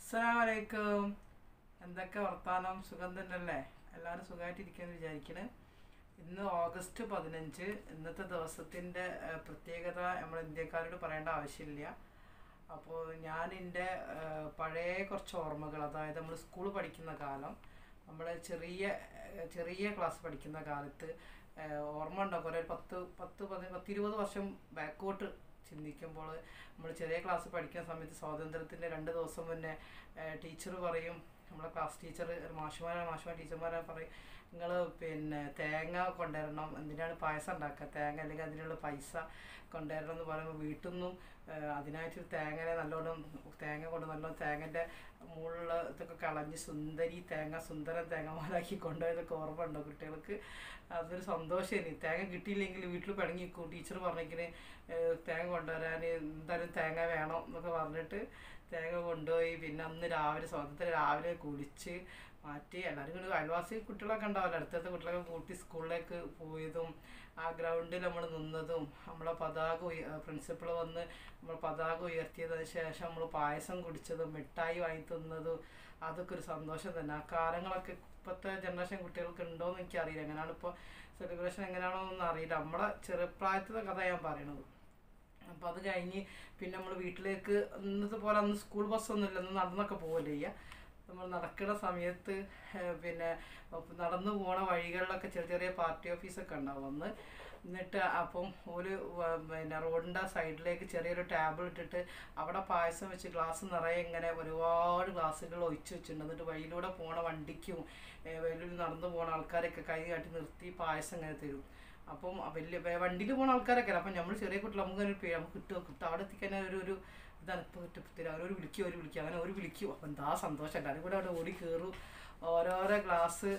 അസ്സലാമലൈക്കും എന്തൊക്കെ വർത്താനം സുഖം തന്നെയല്ലേ എല്ലാവരും സുഖമായിട്ടിരിക്കുമെന്ന് വിചാരിക്കണ് ഇന്ന് ഓഗസ്റ്റ് പതിനഞ്ച് ഇന്നത്തെ ദിവസത്തിൻ്റെ ഏഹ്, പ്രത്യേകത നമ്മൾ ഇന്ത്യക്കാരോട് പറയേണ്ട ആവശ്യമില്ല അപ്പോൾ ഞാൻ എൻ്റെ ഏഹ്, പഴയ കുറച്ച് ഓർമ്മകൾ അതായത് നമ്മൾ സ്കൂൾ പഠിക്കുന്ന കാലം നമ്മൾ ചെറിയ ഏഹ്, ചെറിയ ക്ലാസ് പഠിക്കുന്ന കാലത്ത് ഏഹ്, ഓർമ്മ ഉണ്ടോ കുറേ ഒരു പത്ത് പത്ത് പതി പത്തിരുപത് വർഷം ബാക്കോട്ട് ചിന്തിക്കുമ്പോൾ നമ്മൾ ചെറിയ ക്ലാസ് പഠിക്കുന്ന സമയത്ത് സ്വാതന്ത്ര്യത്തിൻ്റെ രണ്ട് ദിവസം മുന്നേ ടീച്ചർ പറയും നമ്മളെ ക്ലാസ് ടീച്ചർ മാഷുമാരെ മാഷുമാർ ടീച്ചർമാരെ പറയും നിങ്ങൾ പിന്നെ തേങ്ങ കൊണ്ടുവരണം എന്തിനാണ് പായസം ഉണ്ടാക്കുക തേങ്ങ അല്ലെങ്കിൽ അതിനുള്ള പൈസ കൊണ്ടുവരണം എന്ന് പറയുമ്പോൾ വീട്ടിൽ നിന്നും അതിനായിട്ട് തേങ്ങനെ നല്ലോണം തേങ്ങ കൊണ്ട് നല്ലോണം തേങ്ങൻ്റെ മുകളിൽ ഇതൊക്കെ കളഞ്ഞ് സുന്ദരി തേങ്ങ സുന്ദരം തേങ്ങമാലാക്കി കൊണ്ടുപോയതൊക്കെ ഓർമ്മ ഉണ്ടോ കുട്ടികൾക്ക് അതൊരു സന്തോഷമാണ് തേങ്ങ കിട്ടിയില്ലെങ്കിൽ വീട്ടിൽ പിണങ്ങി നിൽക്കും ടീച്ചർ പറഞ്ഞിങ്ങനെ തേങ്ങ കൊണ്ടുവരാൻ എന്തായാലും തേങ്ങ വേണം എന്നൊക്കെ പറഞ്ഞിട്ട് തേങ്ങ കൊണ്ടുപോയി പിന്നെ അന്ന് രാവിലെ സ്വാതന്ത്ര്യം രാവിലെ കുളിച്ച് മാറ്റി എല്ലാവരും കൂടി അയൽവാസി കുട്ടികളൊക്കെ ഉണ്ടാവില്ല അടുത്തത്തെ കുട്ടികളൊക്കെ കൂട്ടി സ്കൂളിലേക്ക് പോയതും ആ ഗ്രൗണ്ടിൽ നമ്മൾ നിന്നതും നമ്മളെ പതാക പ്രിൻസിപ്പൾ വന്ന് നമ്മൾ പതാക ഉയർത്തിയതിന് ശേഷം നമ്മൾ പായസം കുടിച്ചതും മിഠായി വാങ്ങി തിന്നതും അതൊക്കെ ഒരു സന്തോഷം തന്നെ ആ കാലങ്ങളൊക്കെ ഇപ്പോഴത്തെ ജനറേഷൻ കുട്ടികൾക്ക് ഉണ്ടോയെന്ന് എനിക്കറിയില്ല എങ്ങനെയാണ് ഇപ്പോൾ സെലിബ്രേഷൻ എങ്ങനെയാണോ എന്നൊന്നും അറിയില്ല നമ്മളെ ചെറുപ്രായത്തിലെ കഥ ഞാൻ പറയണത് അപ്പോൾ അത് കഴിഞ്ഞ് പിന്നെ നമ്മൾ വീട്ടിലേക്ക് ഇന്നത്തെ പോലെ അന്ന് സ്കൂൾ ബസ്സൊന്നും ഇല്ല അന്ന് നടന്നൊക്കെ പോവല്ലേ ചെയ്യുക നമ്മൾ നടക്കുന്ന സമയത്ത് ഏഹ് പിന്നെ നടന്നു പോണ വഴികളിലൊക്കെ ചെറിയ ചെറിയ പാർട്ടി ഓഫീസൊക്കെ ഉണ്ടാവും അന്ന് എന്നിട്ട് അപ്പം ഒരു വ- പിന്നെ റോഡിൻ്റെ സൈഡിലേക്ക് ചെറിയൊരു ടേബിൾ ഇട്ടിട്ട് അവിടെ പായസം വെച്ച് ഗ്ലാസ് നിറയെ ഇങ്ങനെ ഒരുപാട് ഗ്ലാസ്സുകൾ ഒഴിച്ച് വെച്ചിട്ടുണ്ട് എന്നിട്ട് വഴിയിലൂടെ പോണ വണ്ടിക്കും ഏഹ് വെളിയിൽ നടന്നു പോണ ആൾക്കാരൊക്കെ കൈ കാട്ടി നിർത്തി പായസം ഇങ്ങനെ തരും അപ്പം വലിയ വണ്ടിയിൽ പോണ ആൾക്കാരൊക്കെ അപ്പം നമ്മൾ ചെറിയ കുട്ടികൾ നമുക്ക് ഒരു പേ നമുക്ക് കിട്ടുമോ കിട്ടും അവിടെ എത്തിക്കാൻ ഒരു ഒരു ഇതാണ് ഇപ്പോൾ കിട്ടും അവർ വിളിക്കും അവർ വിളിക്കും അങ്ങനെ ഒരു വിളിക്കും അപ്പം എന്താ സന്തോഷം എല്ലാവരും കൂടെ അവിടെ ഓടി കയറും ഓരോരോ ഗ്ലാസ്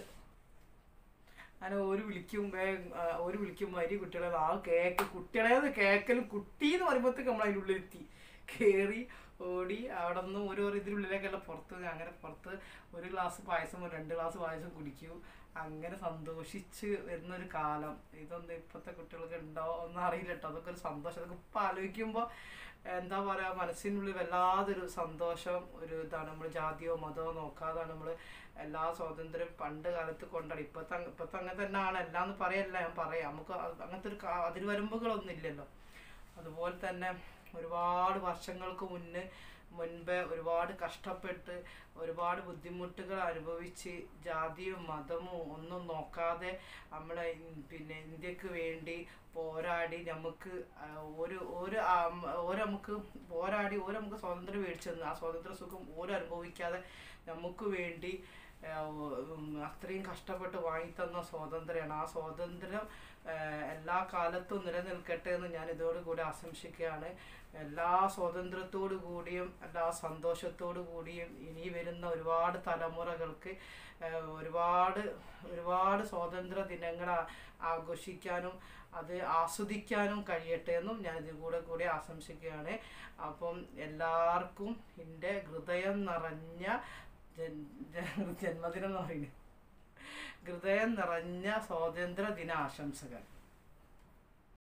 അങ്ങനെ ഒരു വിളിക്കും വേ- ആ, ഒരു വിളിക്കും വരി കുട്ടികളെ ആ കേക്ക് കുട്ടികളേത് കേക്കലും കുട്ടി എന്ന് പറയുമ്പോഴത്തേക്ക് നമ്മൾ അതിൻ്റെ ഉള്ളിലെത്തി കയറി ഓടി അവിടെ നിന്ന് ഓരോ ഇതിനുള്ളിലേക്കല്ല പുറത്ത് അങ്ങനെ പുറത്ത് ഒരു ഗ്ലാസ് പായസം രണ്ട് ഗ്ലാസ് പായസം കുടിക്കൂ അങ്ങനെ സന്തോഷിച്ച് വരുന്നൊരു കാലം ഇതൊന്നും ഇപ്പോഴത്തെ കുട്ടികൾക്ക് ഉണ്ടോ ഒന്നും അറിയില്ല കേട്ടോ അതൊക്കെ ഒരു സന്തോഷം അതൊക്കെ ഇപ്പം ആലോചിക്കുമ്പോൾ എന്താ പറയുക മനസ്സിനുള്ളിൽ വല്ലാതൊരു സന്തോഷം ഒരു ഇതാണ് നമ്മൾ ജാതിയോ മതമോ നോക്കാതാണ് നമ്മൾ എല്ലാ സ്വാതന്ത്ര്യം പണ്ട് കാലത്ത് കൊണ്ടാണ് ഇപ്പോഴത്തെ അങ്ങ് ഇപ്പോഴത്തെ അങ്ങനെ തന്നെയാണ് എല്ലാം എന്ന് പറയല്ല ഞാൻ പറയാം നമുക്ക് അത് അങ്ങനത്തെ ഒരു കാ- അതിർവരമ്പുകളൊന്നും ഇല്ലല്ലോ അതുപോലെ തന്നെ ഒരുപാട് വർഷങ്ങൾക്ക് മുന്നേ മുൻപേ ഒരുപാട് കഷ്ടപ്പെട്ട് ഒരുപാട് ബുദ്ധിമുട്ടുകൾ അനുഭവിച്ച് ജാതിയും മതമോ ഒന്നും നോക്കാതെ നമ്മളെ ഇൻ- പിന്നെ ഇന്ത്യക്ക് വേണ്ടി പോരാടി നമുക്ക് ആ, ഒരു ഒരു ആം- ഓരോ നമുക്ക് പോരാടി ഓരോ നമുക്ക് സ്വാതന്ത്ര്യം മേടിച്ചു തന്നു ആ സ്വാതന്ത്ര്യ സുഖം ഓരോ അനുഭവിക്കാതെ നമുക്ക് വേണ്ടി ആ, ഉം, അത്രയും കഷ്ടപ്പെട്ട് വാങ്ങിത്തന്ന സ്വാതന്ത്ര്യമാണ് ആ സ്വാതന്ത്ര്യം ആ, എല്ലാ കാലത്തും നിലനിൽക്കട്ടെ എന്ന് ഞാൻ ഇതോടുകൂടി ആശംസിക്കുകയാണ് എല്ലാ സ്വാതന്ത്ര്യത്തോടു കൂടിയും എല്ലാ സന്തോഷത്തോടു കൂടിയും ഇനി വരുന്ന ഒരുപാട് തലമുറകൾക്ക് ആ, ഒരുപാട് ഒരുപാട് സ്വാതന്ത്ര്യ ദിനങ്ങൾ ആ- ആഘോഷിക്കാനും അത് ആസ്വദിക്കാനും കഴിയട്ടെ എന്നും ഞാൻ ഇതിൽ കൂടെ കൂടി ആശംസിക്കുകയാണ് അപ്പം എല്ലാവർക്കും എൻ്റെ ഹൃദയം നിറഞ്ഞ ജൻ- ജ- ജന്മദിനം എന്ന് പറയുന്നത് ഹൃദയം നിറഞ്ഞ സ്വാതന്ത്ര്യ ദിന ആശംസകൾ